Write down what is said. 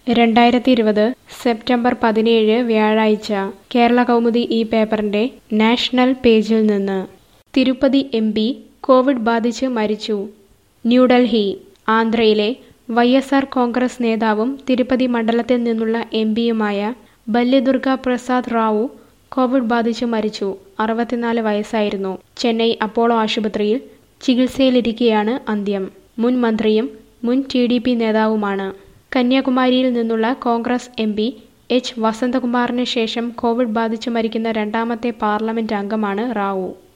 രണ്ടായിരത്തി ഇരുപത് സെപ്റ്റംബർ പതിനേഴ് വ്യാഴാഴ്ച കേരള കൗമുദി ഈ പേപ്പറിന്റെ നാഷണൽ പേജിൽ നിന്ന് തിരുപ്പതി എം പി കോവിഡ് ബാധിച്ച് മരിച്ചു ന്യൂഡൽഹി ആന്ധ്രയിലെ വൈ എസ് ആർ കോൺഗ്രസ് നേതാവും തിരുപ്പതി മണ്ഡലത്തിൽ നിന്നുള്ള എം പിയുമായ ബല്യദുർഗ പ്രസാദ് റാവു കോവിഡ് ബാധിച്ച് മരിച്ചു അറുപത്തിനാല് വയസ്സായിരുന്നു ചെന്നൈ അപ്പോളോ ആശുപത്രിയിൽ ചികിത്സയിലിരിക്കെയാണ് അന്ത്യം മുൻ മന്ത്രിയും മുൻ ടി ഡി പി നേതാവുമാണ് കന്യാകുമാരിയിൽ നിന്നുള്ള കോൺഗ്രസ് എം പി എച്ച് വസന്തകുമാറിന് ശേഷം കോവിഡ് ബാധിച്ച് മരിക്കുന്ന രണ്ടാമത്തെ പാർലമെന്റ് അംഗമാണ് റാവു